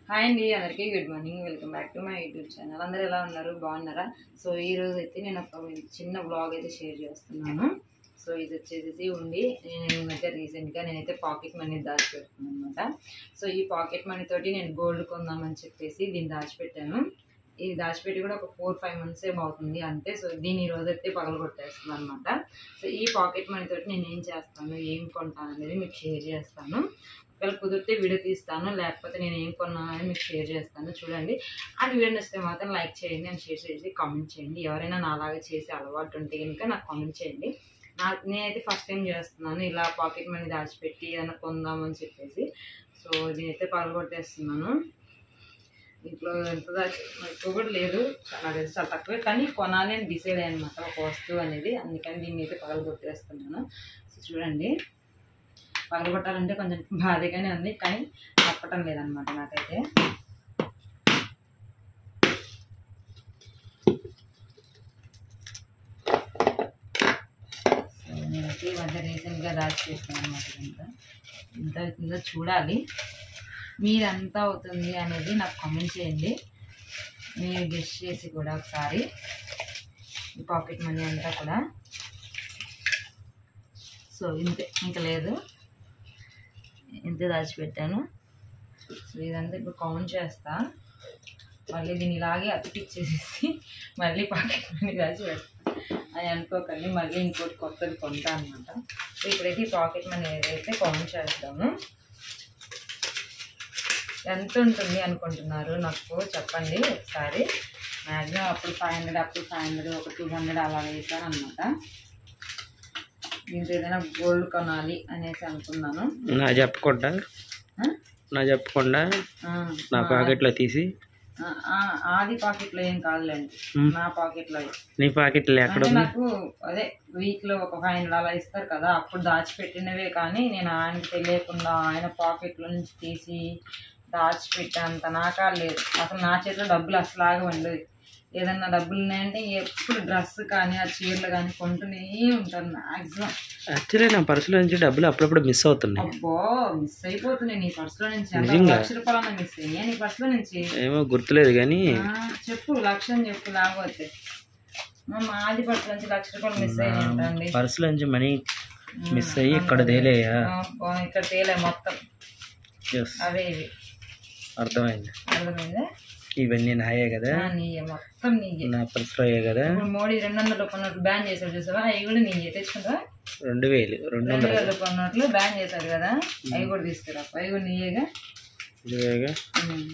Hi అండి అందరికీ good morning welcome back to my YouTube channel అందరూ ఎలా ఉన్నారు బాగున్నారా సో ఈ రోజు అయితే నేను ఒక చిన్న బ్లాగ్ అయితే షేర్ చేస్తున్నాను సో ఇది వచ్చేసి ఉండి నేను ఈ మధ్య రీసెంట్గా నేనైతే పాకెట్ మనీ దాచిపెడుతున్నాను అనమాట సో ఈ పాకెట్ మనీ తోటి నేను గోల్డ్ కొందామని చెప్పేసి దీన్ని దాచిపెట్టాను ఇది దాచిపెట్టి కూడా ఒక ఫోర్ ఫైవ్ మంత్స్ ఏమో అవుతుంది అంతే సో దీన్ని ఈ రోజు అయితే పగలు కొట్టేస్తున్నాను అనమాట సో ఈ పాకెట్ మనీ తోటి నేను ఏం చేస్తాను ఏం కొంటాను అనేది మీకు షేర్ చేస్తాను ఒకవేళ కుదిరితే వీడియో తీస్తాను లేకపోతే నేను ఏం కొన్నాను అనేది మీకు షేర్ చేస్తాను చూడండి ఆ వీడియో నచ్చితే మాత్రం లైక్ చేయండి అండ్ షేర్ చేసి కామెంట్ చేయండి ఎవరైనా నాలాగా చేసే అలవాటు ఉంటే కనుక నాకు కామెంట్ చేయండి నా నేనైతే ఫస్ట్ టైం చేస్తున్నాను ఇలా పాకెట్ మనీ దాచిపెట్టి ఏదైనా కొందామని చెప్పేసి సో నేనైతే పగలగొట్టేస్తున్నాను ఇంట్లో ఎంత దాచి ఎక్కువ కూడా లేదు చాలా లేదు చాలా తక్కువే కానీ కొనాలి అని డిసైడ్ అయ్యనమాట ఒక వస్తువు అనేది అందుకని దీన్ని అయితే పగలగొట్టేస్తున్నాను సో చూడండి పగలగొట్టాలంటే కొంచెం బాధగానే ఉంది కానీ తప్పటం లేదనమాట నాకైతే సో నేనైతే ఈ మధ్య రీసెంట్గా దాచిపెట్టాను అనమాట ఇంత ఎంత అవుతుందో చూడాలి మీరు ఎంత అవుతుంది అనేది నాకు కామెంట్ చేయండి మీరు గెస్ట్ చేసి కూడా ఒకసారి ఈ పాకెట్ మనీ అంతా కూడా సో ఇంతే ఇంకా లేదు ఇంతే దాచిపెట్టాను సో ఇదంతా ఇప్పుడు కౌంట్ చేస్తా మళ్ళీ దీన్ని ఇలాగే అతికిచ్చేసేసి మళ్ళీ పాకెట్ మనీ దాచి పెడతా అని అనుకోకండి మళ్ళీ ఇంకోటి కొత్తది కొంటా అనమాట సో ఇప్పుడైతే ఈ పాకెట్ మనీ ఏదైతే కౌంట్ చేస్తాము ఎంత ఉంటుంది అనుకుంటున్నారు నాకు చెప్పండి ఒకసారి మ్యాక్సిమం అప్పుడు ఫైవ్ హండ్రెడ్ అప్పుడు ఫైవ్ హండ్రెడ్ ఒక టూ హండ్రెడ్ అలా వేసాను అనమాట దీంతో ఏదైనా గోల్డ్ కొనాలి అనేసి అనుకున్నాను నా చెప్పకుండా ఆ? నా చెప్పకుండా ఆ, నా పాకెట్లో తీసి ఆ, ఆ, ఆది పాకెట్లో ఏం కాదులేండి మ్. నా పాకెట్లో నీ పాకెట్లో ఎక్కడ అంటే ఉంది నాకు అదే వీక్ లో ఒక ఫైవ్ హండ్రెడ్ అలా ఇస్తారు కదా అప్పుడు దాచిపెట్టినవే కానీ నేను ఆయనకి తెలియకుండా ఆయన పాకెట్ లో నుంచి తీసి దాచిపెట్టేంత నాకా లేదు అసలు నా చేతిలో డబ్బులు అసలు ఆగవండి ఏదన్నా డబ్బులు ఉన్నాయంటే ఎప్పుడు డ్రెస్ కానీ ఆ చీరలు కానీ కొంటూనే ఉంటాను మాక్సిమం యాక్చువల్లీ నా పర్సులో నుంచి డబ్బులు అప్పుడప్పుడు మిస్ అవుతున్నాయి అబ్బో మిస్ అయిపోతున్నాయి నీ పర్సులో నుంచి ఎంత నిజంగా? లక్ష రూపాయలన్నా మిస్ అయ్యాయి నీ పర్సులో నుంచి ఏమో గుర్తులేదు కానీ ఆ, చెప్పు లక్షం చెప్పు లేకపోతే మా మాది పర్సులో నుంచి లక్ష రూపాయలు మిస్ అయ్యాయంటండి పర్సులో నుంచి మనీ మిస్ అయ్యి ఇక్కడ తేలేయా ఆ, ఇక్కడ తేలే మొత్తం ఎస్ అవే ఇవి అర్థమైంది అర్థమైందా ఇవన్నీ నాయే కదా ఆ, నీయే మొత్తం నీయే నా పర్సులో అయ్యే కదా ఇప్పుడు మోడీ రెండు వందల కొన్నట్లు బ్యాన్ చేశాడు చూసావా అవి కూడా నీయే తెచ్చుకుంటా రెండు వేలు రెండు రెండు వందలు వేల కొన్నట్లు బ్యాన్ చేశాడు కదా అవి కూడా తీసుకురా అవి కూడా నీయేగా ఇదిగోగా. ఉమ్.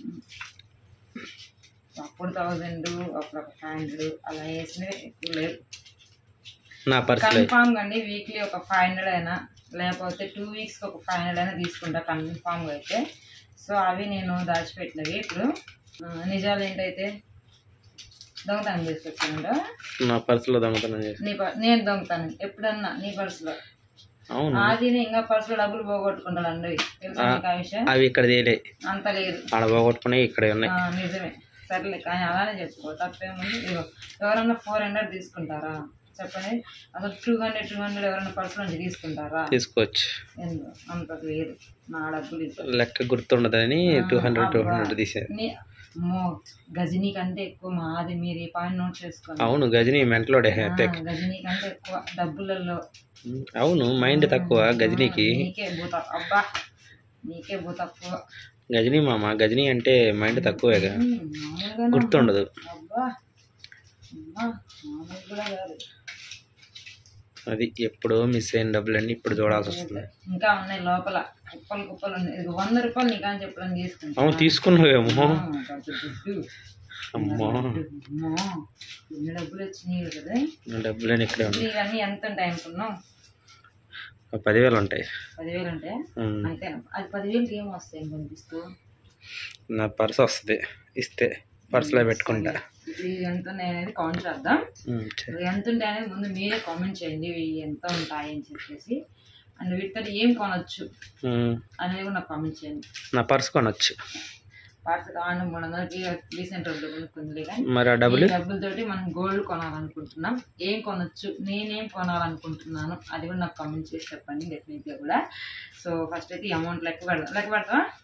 అప్పుడు థౌజండ్ అప్పుడు ఒక ఫైవ్ హండ్రెడ్ అలా వేసినవి ఎక్కువ లేదు నా పర్సులో కన్ఫామ్ అండి వీక్లీ ఒక ఫైవ్ హండ్రెడ్ అయినా లేకపోతే టూ వీక్స్కి ఒక ఫైవ్ హండ్రెడ్ అయినా తీసుకుంటా కన్ఫామ్గా అయితే సో అవి నేను దాచిపెట్టినవి ఇప్పుడు ఆ, నిజాలు ఏంటైతే దొంగతనం తీసుకొచ్చాను నా పర్సులో దొంగతనం చేసి నీ పర్ నేను దొంగతనం ఎప్పుడన్నా నీ పర్సులో అవును అది ఇంకా పర్సులో డబ్బులు పోగొట్టుకుంటాడండి తెలుసా నీకు ఆ విషయం అవి ఇక్కడ తేలే అంత లేదు ఆడ పోగొట్టుకున్నాయి ఇక్కడే ఉన్నాయి ఆ, నిజమే సర్లే కానీ అలానే చెప్పుకో తప్పేముంది ఇదిగో ఎవరన్నా ఫోర్ హండ్రెడ్ తీసుకుంటారా చెప్పండి అసలు టూ హండ్రెడ్ టూ హండ్రెడ్ ఎవరైనా పర్సు నుంచి తీసుకుంటారా తీసుకోవచ్చు ఎందు అంత లేదు నా డబ్బులు ఇది. లెక్క గుర్తుండదని టూ హండ్రెడ్ టూ హండ్రెడ్ తీసాను నీ అమ్మో గజనీ కంటే ఎక్కువ మాది మీరు ఈ పాయింట్ నోట్ చేసుకోండి అవును గజని మెంటలోడే ఆ, గజనీ కంటే ఎక్కువ డబ్బులలో అవును మైండ్ తక్కువ గజనీకి నీకే భూత అబ్బా నీకే భూత తక్కువ గజని మామ గజని అంటే మైండ్ తక్కువేగా ఉమ్, మామూలుగానే గుర్తుండదు అబ్బా అమ్మా మామూలు కూడా కాదు అది ఎప్పుడో మిస్ అయిన డబ్బులన్నీ ఇప్పుడు చూడాల్సి వస్తుంది ఇంకా ఉన్నాయి లోపల కుప్పలు కుప్పలు ఉన్నాయి ఇది వంద రూపాయలు నీకు అని చెప్పడం తీసుకుంటా అవును తీసుకున్నావేమో ఆ, పెద్ద దుడ్డు. అమ్మో అమ్మో ఎన్ని డబ్బులు వచ్చినాయి కదా నా డబ్బులని ఇక్కడే ఉన్నాయి ఇవన్నీ ఎంత ఉంటాయి అనుకున్నావు ఒక పదివేలు ఉంటాయి పదివేలు అంటే ఉమ్. అంతే అది పదివేలకి ఏం వస్తాయి కనిపిస్తూ నా పర్స్ వస్తుంది ఇస్తే పర్సులో పెట్టుకుంటా ఇది ఎంత ఉన్నాయి అనేది కౌంట్ చేద్దాం ఉమ్, సరే. ఇది ఎంత ఉంటాయి అనేది ముందు మీరే కామెంట్ చేయండి ఇవి ఎంత ఉంటాయి అని చెప్పేసి అండ్ వీటితో ఏం కొనొచ్చు ఉమ్, అనేది కూడా నాకు కామెంట్ చేయండి నా పర్స్ కొనొచ్చు పార్ట్స్ కావాలి మూడు వందలకి రీసెంట్ డబ్బులు కొనుక్కుంది కానీ మరి ఆ డబ్బులు ఈ డబ్బులతోటి మనం గోల్డ్ కొనాలనుకుంటున్నాం ఏం కొనొచ్చు నేనేం కొనాలనుకుంటున్నాను అది కూడా నాకు కామెంట్ చేసి చెప్పండి డెఫినెట్గా కూడా సో ఫస్ట్ అయితే ఈ అమౌంట్ లెక్క పెడదాం లెక్క పెడతావా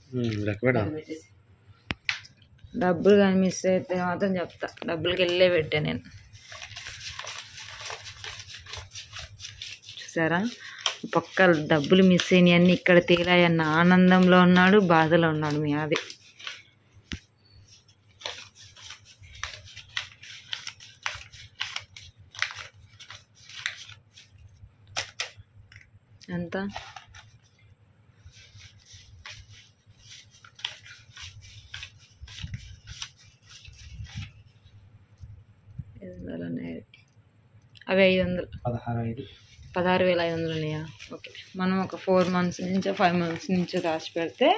ఉమ్, లెక్క పెట్టా అది పెట్టేసి డబ్బులు కానీ మిస్ అయితే మాత్రం చెప్తా డబ్బులకి వెళ్ళే పెట్టా నేను చూసారా పక్క డబ్బులు మిస్ అయినాయి అన్ని ఇక్కడ తేలాయన్న ఆనందంలో ఉన్నాడు బాధలో ఉన్నాడు మీ అది ఎంత ఐదు వందలు ఉన్నాయి అవి ఐదు వందలు పదహారు ఐదు పదహారు వేల ఐదు వందలు ఉన్నాయా ఓకే మనం ఒక ఫోర్ మంత్స్ నుంచో ఫైవ్ మంత్స్ నుంచో దాచి పెడితే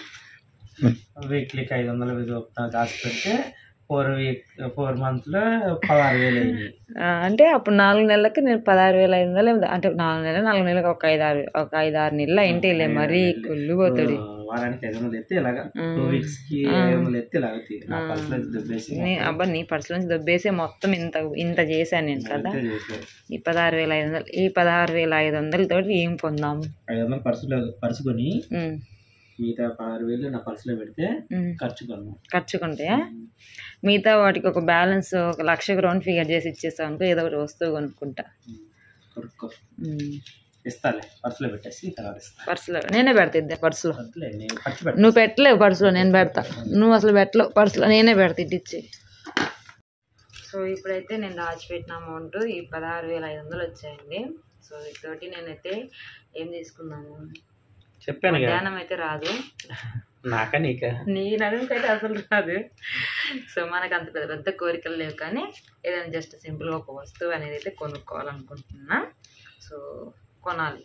వీక్లీకి ఐదు వందలు ఇది దాచి పెడితే ఫోర్ వీక్ ఫోర్ మంత్లో పదహారు వేలు అయింది ఆ, అంటే అప్పుడు నాలుగు నెలలకి నేను పదహారు వేల ఐదు వందలు ఏమో- అంటే నాలుగు నెలలు నాలుగు నెలలకు ఒక ఐదు ఆరు ఒక ఐదు ఆరు నెలలు అయింటేలే మరీ కొల్లు పోతాడు వారానికి ఐదు వందలు ఎత్తే ఇలాగా టూ వీక్స్ కి ఐదు వందలు ఎత్తే ఇలాగ తీ- నా పర్సులో దుబ్బేసి నీ అబ్బా నీ పర్సు నుంచి దొబ్బేసే మొత్తం ఇంత ఇంత చేశాను నేను కదా అంతే చేసాను. ఈ పదహారు వేల ఐదు వందలు ఈ పదహారు వేల ఐదు వందలతోటి ఏం పొందాము ఐదు వందలు పర్సులో పర్సు కొని ఉమ్, మిగతా పదహారు వేలు నా పర్సులో పెడితే ఉమ్. ఖర్చు కొన్నాం ఖర్చుకుంటాయా మిగతా వాటికి ఒక బ్యాలెన్స్ ఒక లక్షకు రౌండ్ ఫిగర్ చేసి ఇచ్చేస్తాం అనుకో ఏదో ఒకటి వస్తువు కొనుక్కుంటా కొనుక్కో ఉమ్. ఇస్తాలే పర్సులో పెట్టేసి తర్వాత ఇస్తా పర్సులో నేనే పెడతా ఇద్దే పర్సులో వద్దులే నేను ఖర్చు పెట్ట నువ్వు పెట్టలేవు పర్సులో నేను పెడతా నువ్వు అసలు పెట్టలేవు పర్సులో నేనే పెడతా ఇట్టిచ్చి సో ఇప్పుడైతే నేను దాచిపెట్టిన అమౌంట్ ఈ పదహారు వేల ఐదు వందలు వచ్చాయండి సో వీటితోటి నేనైతే ఏం తీసుకున్నాను చెప్పాను కదా ధ్యానం అయితే రాదు నాకా నీకా నీ నడుముకైతే అసలు రాదు సో మనకు అంత పెద్ద పెద్ద కోరికలు లేవు కానీ ఏదైనా జస్ట్ సింపుల్గా ఒక వస్తువు అనేది అయితే కొనుక్కోవాలనుకుంటున్నా సో కొనాలి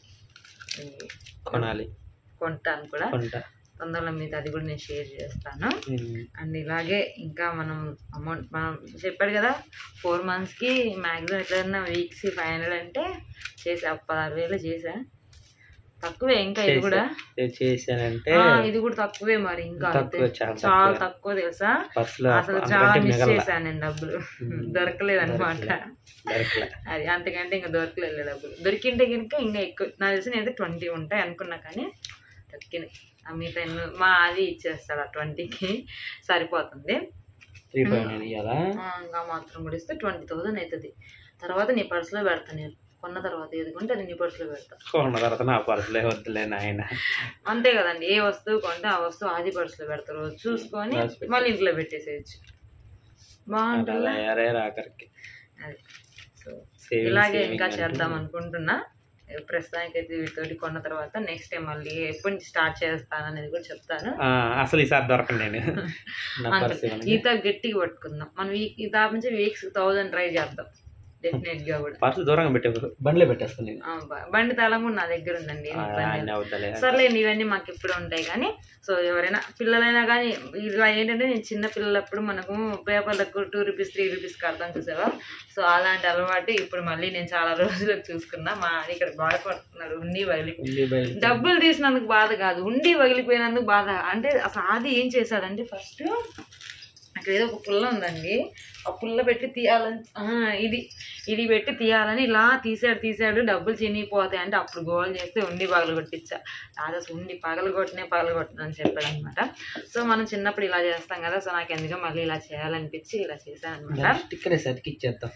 ఈ కొనాలి కొంటాను కూడా కొంటా తొందరలో మీద అది కూడా నేను షేర్ చేస్తాను ఉమ్. అండ్ ఇలాగే ఇంకా మనం అమౌంట్ మనం చెప్పాడు కదా ఫోర్ మంత్స్కి మ్యాక్సిమం ఎట్లన్నా వీక్స్ ఫైవ్ హండ్రెడ్ అంటే చేసా పదహారు వేలు చేసా తక్కువే ఇంకా ఇది కూడా ఏ చేశానంటే ఆ, ఇది కూడా తక్కువే మరి ఇంకా తక్కువ, అయితే. చాలా చాలా తక్కువ తెలుసా పర్సులో అసలు చాలా అంతకంటే మిస్ మిగల చేశాను నేను డబ్బులు దొరకలేదు అనమాట దొరకలే అది అంతకంటే ఇంకా దొరకలేదు డబ్బులు దొరికింటే కనుక ఇంకా ఎక్కువ నాకు తెలిసి నేనైతే ట్వంటీ ఉంటాయి అనుకున్నా కానీ దొరికినాయి ఆ మిగతా ఎన్నో- మా అది ఇచ్చేస్తాడు ఆ ట్వంటీకి సరిపోతుంది త్రీ పాయింట్ నైన్ ఇవ్వాలా ఆ, ఇంకా మాత్రం కూడా ఇస్తే ట్వంటీ థౌసండ్ అవుతుంది తర్వాత నీ పర్సులో పెడతా నేను కొన్న తర్వాత ఏది కొంటే అది నీ పర్సులో పెడతా కొన్న తర్వాత నా పర్సులే వద్దులే నాయన అంతే కదండి ఏ వస్తువు కొంటే ఆ వస్తువు ఆది పర్సులో పెడతారు చూసుకొని రాసి మళ్ళీ ఇంట్లో పెట్టేసేయచ్చు బాగుంటుందా అరే ఆఖరికి అది సో Saving, ఇలాగే saving ఇంకా అంటూ. చేద్దాం అనుకుంటున్నా ప్రస్తుతానికి అయితే వీటితోటి కొన్న తర్వాత నెక్స్ట్ టైం మళ్ళీ ఎప్పటి నుంచి స్టార్ట్ చేస్తాను అనేది కూడా చెప్తాను ఆ, అసలు ఈసారి దొరకండి నేను నా అంతే. పర్సు ఇవ్వండి. ఈత గట్టిగా పట్టుకుందాం మనం ఈ ఈ తాప నుంచి వీక్స్ థౌజండ్ ట్రై చేద్దాం డెఫినెట్ గా కూడా పర్సు దూరంగా పెట్టే బండిలో పెట్టేస్తాను నేను ఆ, బ- బండి తాళం కూడా నా దగ్గర ఉందండి ఏం ఆ, ఇబ్బంది ఆయన లేదు. అవుతలే సర్లేండి ఇవన్నీ మాకు ఎప్పుడు ఉంటాయి కానీ సో ఎవరైనా పిల్లలైనా కానీ ఇలా ఏంటంటే నేను చిన్న పిల్లలప్పుడు మనకు పేపర్లకు టూ రూపీస్ త్రీ రూపీస్ కడతాం చూసావా సో అలాంటి అలవాటు ఇప్పుడు మళ్ళీ నేను చాలా రోజులకు చూసుకున్నా మా ఆయన ఇక్కడ బాధపడుతున్నారు ఉండి వదిలి ఉంది బయలు. డబ్బులు తీసినందుకు బాధ కాదు ఉండి వగిలిపోయినందుకు బాధ అంటే అసలు అది ఏం చేశాడంటే ఫస్ట్ అక్కడ ఏదో ఒక పుల్ల ఉందండి ఆ పుల్ల పెట్టి తీయాలని ఆ, ఇది ఇది పెట్టి తీయాలని ఇలా తీసాడు తీసాడు డబ్బులు చినిగిపోతాయి అంటే అప్పుడు గోల్ చేస్తే ఉండి పగలు కొట్టించా అది అసలు ఉండి పగలు కొట్టినే పగలు కొట్టిన అని చెప్పాడు అనమాట సో మనం చిన్నప్పుడు ఇలా చేస్తాం కదా సో నాకు ఎందుకో మళ్ళీ ఇలా చేయాలనిపించి ఇలా చేశాను అనమాట స్టిక్కర్ వేసి అతికిచ్చేద్దాం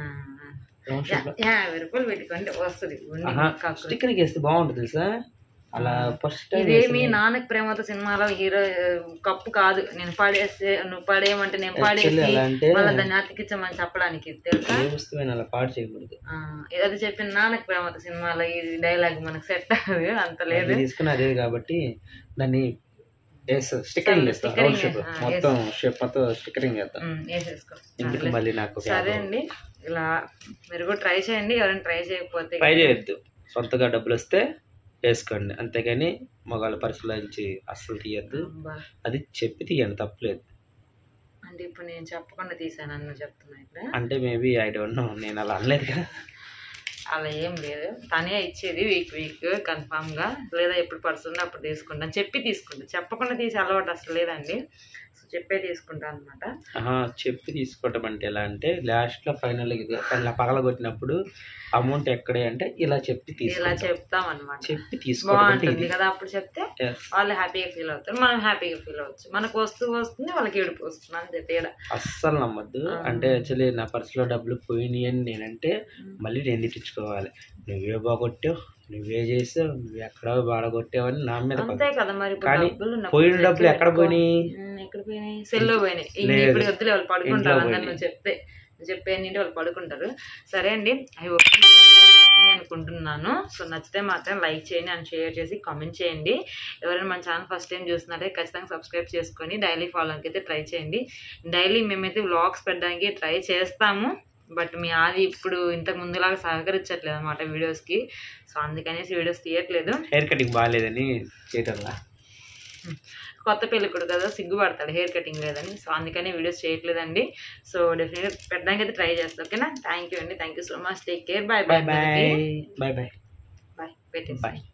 రౌండ్ షేప్ లో. యాభై రూపాయలు పెట్టుకుంటే వస్తుంది ఉండి ఆహా, కాకు స్టిక్కర్కి వేస్తే బాగుంటుంది తెలుసా అలా ఫస్ట్ టైం ఇదేమి నాన్నకి ప్రేమతో సినిమాలో హీరో కప్పు కాదు నేను పడేస్తే నువ్వు పడేయమంటే నేను పడేసి అలా అంటే మళ్ళీ దాన్ని అతికించమని చెప్పడానికి తెలుసా ఏ వస్తువైనా అలా పాడు చేయకూడదు ఆ, ఇది అది చెప్పిన నాన్నకి ప్రేమతో సినిమాలో ఈ డైలాగ్ మనకు సెట్ అవ్వదు అంత లేదు అది తీసుకుని అదే కాబట్టి దాన్ని వేస్తా స్టిక్కరింగ్ వేస్తాం రౌండ్ షేప్ ఆ, మొత్తం షేప్ మొత్తం స్టిక్కరింగ్ వేస్తాం ఉమ్, వేసేసుకో ఎందుకు మళ్ళీ నాకు సరే అండి ఇలా మీరు కూడా ట్రై చేయండి ఎవరైనా ట్రై చేయకపోతే ట్రై చేయొద్దు సొంతగా డబ్బులు వస్తే వేసుకోండి అంతేగాని మగాళ్ళ పర్సులో నుంచి అస్సలు తీయద్దు అబ్బా. అది చెప్పి తీయండి తప్పలేదు అంటే ఇప్పుడు నేను చెప్పకుండా తీసాను అన్న చెప్తున్నా ఇక్కడ అంటే మేబీ ఐ డోంట్ నో నేను అలా అనలేదు కదా అలా ఏం లేదు తనే ఇచ్చేది వీక్ వీక్ కన్ఫామ్గా లేదా ఎప్పుడు పర్సన్ అప్పుడు తీసుకుంటాను చెప్పి తీసుకుంటాను చెప్పకుండా తీసే అలవాటు అసలు లేదండి సో చెప్పే తీసుకుంటాను అనమాట ఆహా, చెప్పి తీసుకోవటం అంటే ఎలా అంటే లాస్ట్లో ఫైనల్ ఇది అలా పగలగొట్టినప్పుడు అమౌంట్ ఎక్కడే అంటే ఇలా చెప్పి ఇలా తీసుకుంటాం చెప్తాం అనమాట చెప్పి తీసుకోవడం అంటే బాగుంటుంది ఇది కదా అప్పుడు చెప్తే Yes. వాళ్ళు హ్యాపీగా ఫీల్ అవుతారు మనం హ్యాపీగా ఫీల్ అవ్వచ్చు మనకు వస్తువు వస్తుంది వాళ్ళకి ఏడుపు వస్తుంది అంతే తేడా అస్సలు నమ్మద్దు ఆ. అంటే యాక్చువల్లీ నా పర్సులో డబ్బులు పోయినాయి అని నేనంటే మళ్ళీ నేను తిట్టించుకోవాలి నువ్వే బాగొట్టావు నువ్వే చేసావు నువ్వు ఎక్కడ బాగొట్టావు అని నా మీద అంతే కదా మరి ఇప్పుడు కానీ డబ్బులు ఉన్నప్పుడు పోయిన డబ్బులు దగ్గర ఎక్కడ పోయినాయి ఉమ్, ఎక్కడ పోయినాయి సెల్లో పోయినాయి ఇంక లేదు. ఇప్పుడు వద్దులే వాళ్ళు పడుకుంటారు ఇంట్లో అందరు పోయినాయి. నువ్వు చెప్తే నువ్వు చెప్పే అన్నింటి వాళ్ళు పడుకుంటారు సరే అండి అవి అనుకుంటున్నాను సో నచ్చితే మాత్రం లైక్ చేయండి అండ్ షేర్ చేసి కామెంట్ చేయండి ఎవరైనా మన ఛానల్ ఫస్ట్ టైం చూస్తున్నట్లయితే ఖచ్చితంగా సబ్స్క్రైబ్ చేసుకొని డైలీ ఫాలోకి అయితే ట్రై చేయండి డైలీ మేమైతే వ్లాగ్స్ పెట్టడానికి ట్రై చేస్తాము బట్ మీ ఆది ఇప్పుడు ఇంతకు ముందులాగా సహకరించట్లేదు అనమాట వీడియోస్కి సో అందుకనేసి వీడియోస్ తీయట్లేదు హెయిర్ కటింగ్ బాగాలేదని చేయటంలా కొత్త పెళ్ళికుడు కదా సిగ్గుపడతాడు హెయిర్ కటింగ్ లేదని సో అందుకని వీడియోస్ చేయట్లేదండి సో డెఫినెట్గా పెట్టడానికి అయితే ట్రై చేస్తాను ఓకేనా థ్యాంక్ యూ అండి thank you so much take care bye bye bye bye bye bye bye పెట్టేసి బాయ్